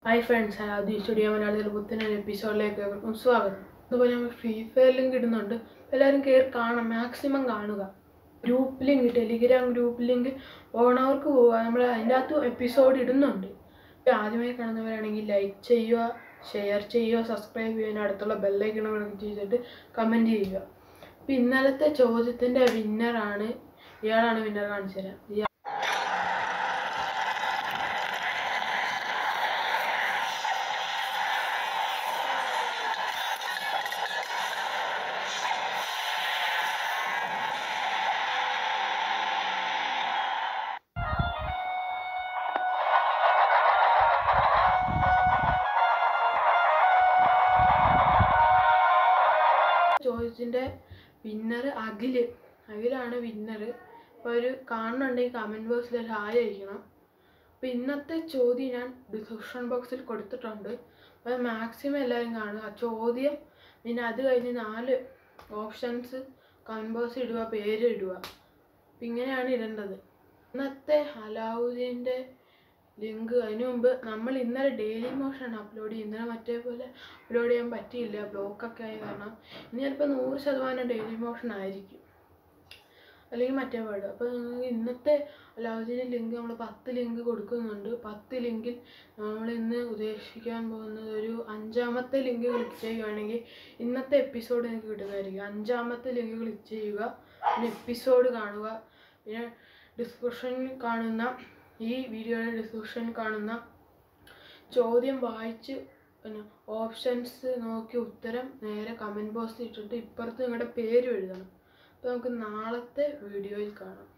hi friends ആദ്യ studio മലയാളത്തിൽ പുത്തനൊരു എപ്പിസോഡിലേക്ക് ഏവർക്കും സ്വാഗതം അതുപോലെ നമ്മൾ ഫ്രീ ഫയർ ലിങ്ക് ഇടുന്നുണ്ട് എല്ലാവരും കയറി കാണാം മാക്സിമം കാണുക group link telegram group link ഓണവർക്ക് പോവുക നമ്മൾ അതിൻ്റെ അകത്ത് എപ്പിസോഡ് ഇടുന്നുണ്ട് ഇപ്പം ആദ്യമായി കാണുന്നവരാണെങ്കിൽ ലൈക്ക് ചെയ്യുക ഷെയർ ചെയ്യുക സബ്സ്ക്രൈബ് ചെയ്യുക അടുത്തുള്ള ബെല്ലൈക്കണം ക്ലിക്ക് ചെയ്തിട്ട് കമൻറ്റ് ചെയ്യുക അപ്പം ഇന്നലത്തെ ചോദ്യത്തിൻ്റെ വിന്നറാണ് ഇയാളാണ് വിന്നർ കാണിച്ചു തരാം ഇയാൾ ചോദ്യത്തിൻ്റെ വിന്നർ അഖിൽ അഖിലാണ് വിന്നർ അപ്പോൾ അവർ കാണുന്നുണ്ടെങ്കിൽ കമൻറ്റ് ബോക്സിൽ ഒരു ഹായ് അയക്കണം അപ്പോൾ ഇന്നത്തെ ചോദ്യം ഞാൻ ഡിസ്ക്രിപ്ഷൻ ബോക്സിൽ കൊടുത്തിട്ടുണ്ട് അപ്പോൾ മാക്സിമം എല്ലാവരും കാണുക ചോദ്യം പിന്നെ അത് കഴിഞ്ഞ് നാല് ഓപ്ഷൻസ് കമൻറ്റ് ബോക്സിൽ ഇടുക പേര് ഇടുക അപ്പം ഇങ്ങനെയാണ് ഇടേണ്ടത് ഇന്നത്തെ അലാവുദ്ദീൻ്റെ ലിങ്ക് അതിനു മുമ്പ് നമ്മൾ ഇന്നലെ ഡെയിലി മോഷൻ അപ്ലോഡ് ചെയ്യും ഇന്നലെ മറ്റേ പോലെ അപ്ലോഡ് ചെയ്യാൻ പറ്റിയില്ല ബ്ലോക്കൊക്കെ ആയ കാരണം ഇനി ചിലപ്പോൾ നൂറ് ശതമാനം ഡെയിലി മോഷൻ ആയിരിക്കും അല്ലെങ്കിൽ മറ്റേ പാട് അപ്പോൾ നിങ്ങൾക്ക് ഇന്നത്തെ അലാവുദ്ദീൻ്റെ ലിങ്ക് നമ്മൾ പത്ത് ലിങ്ക് കൊടുക്കുന്നുണ്ട് പത്ത് ലിങ്കിൽ നമ്മൾ ഇന്ന് ഉദ്ദേശിക്കാൻ പോകുന്നത് ഒരു അഞ്ചാമത്തെ ലിങ്ക് ക്ലിക്ക് ചെയ്യുകയാണെങ്കിൽ ഇന്നത്തെ എപ്പിസോഡ് നിങ്ങൾക്ക് കിട്ടുന്നതായിരിക്കും അഞ്ചാമത്തെ ലിങ്ക് ക്ലിക്ക് ചെയ്യുക പിന്നെ എപ്പിസോഡ് കാണുക പിന്നെ ഡിസ്ക്രിപ്ഷനിൽ കാണുന്ന ഈ വീഡിയോയുടെ ഡിസ്ക്രിപ്ഷനിൽ കാണുന്ന ചോദ്യം വായിച്ച് പിന്നെ ഓപ്ഷൻസ് നോക്കി ഉത്തരം നേരെ കമൻറ്റ് ബോക്സിൽ ഇട്ടിട്ട് ഇപ്പുറത്ത് നിങ്ങളുടെ പേരും എഴുതണം അപ്പോൾ നമുക്ക് നാളത്തെ വീഡിയോയിൽ കാണാം